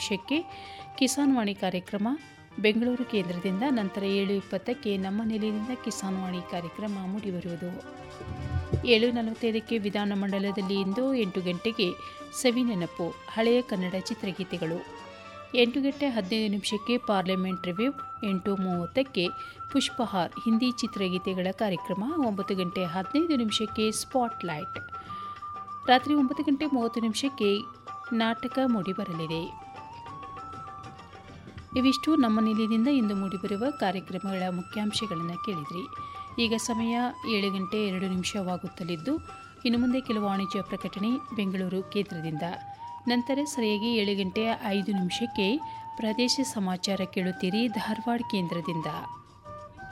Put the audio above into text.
ನಿಮಿಷಕ್ಕೆ ಕಿಸಾನ್ ವಾಣಿ ಕಾರ್ಯಕ್ರಮ ಬೆಂಗಳೂರು ಕೇಂದ್ರದಿಂದ ನಂತರ ಏಳು ಇಪ್ಪತ್ತಕ್ಕೆ ನಮ್ಮ ನೆಲೆಯಿಂದ ಕಿಸಾನ್ ವಾಣಿ ಕಾರ್ಯಕ್ರಮ ಮೂಡಿಬರುವುದು ಏಳು ನಲವತ್ತೈದಕ್ಕೆ ವಿಧಾನಮಂಡಲದಲ್ಲಿ ಇಂದು ಎಂಟು ಗಂಟೆಗೆ ಸವಿನೆನಪು ಹಳೆಯ ಕನ್ನಡ ಚಿತ್ರಗೀತೆಗಳು ಎಂಟು ಗಂಟೆ ಹದಿನೈದು ನಿಮಿಷಕ್ಕೆ ಪಾರ್ಲಿಮೆಂಟ್ ರಿವ್ಯೂ ಎಂಟು ಮೂವತ್ತಕ್ಕೆ ಪುಷ್ಪಹಾರ್ ಹಿಂದಿ ಚಿತ್ರಗೀತೆಗಳ ಕಾರ್ಯಕ್ರಮ ಒಂಬತ್ತು ಗಂಟೆ ಹದಿನೈದು ನಿಮಿಷಕ್ಕೆ ಸ್ಪಾಟ್ಲೈಟ್ ರಾತ್ರಿ ಒಂಬತ್ತು ಗಂಟೆ ಮೂವತ್ತು ನಿಮಿಷಕ್ಕೆ ನಾಟಕ ಮೂಡಿಬರಲಿದೆ ಇವಿಷ್ಟು ನಮ್ಮ ನಿಲಯದಿಂದ ಇಂದು ಮೂಡಿಬರುವ ಕಾರ್ಯಕ್ರಮಗಳ ಮುಖ್ಯಾಂಶಗಳನ್ನು ಕೇಳಿದ್ರಿ ಈಗ ಸಮಯ ಏಳು ಗಂಟೆ ಎರಡು ನಿಮಿಷವಾಗುತ್ತಲಿದ್ದು ಇನ್ನು ಮುಂದೆ ಕೆಲವು ವಾಣಿಜ್ಯ ಪ್ರಕಟಣೆ ಬೆಂಗಳೂರು ಕೇಂದ್ರದಿಂದ ನಂತರ ಸರಿಯಾಗಿ ಏಳು ಗಂಟೆ ಐದು ನಿಮಿಷಕ್ಕೆ ಪ್ರದೇಶ ಸಮಾಚಾರ ಕೇಳುತ್ತೀರಿ ಧಾರವಾಡ ಕೇಂದ್ರದಿಂದ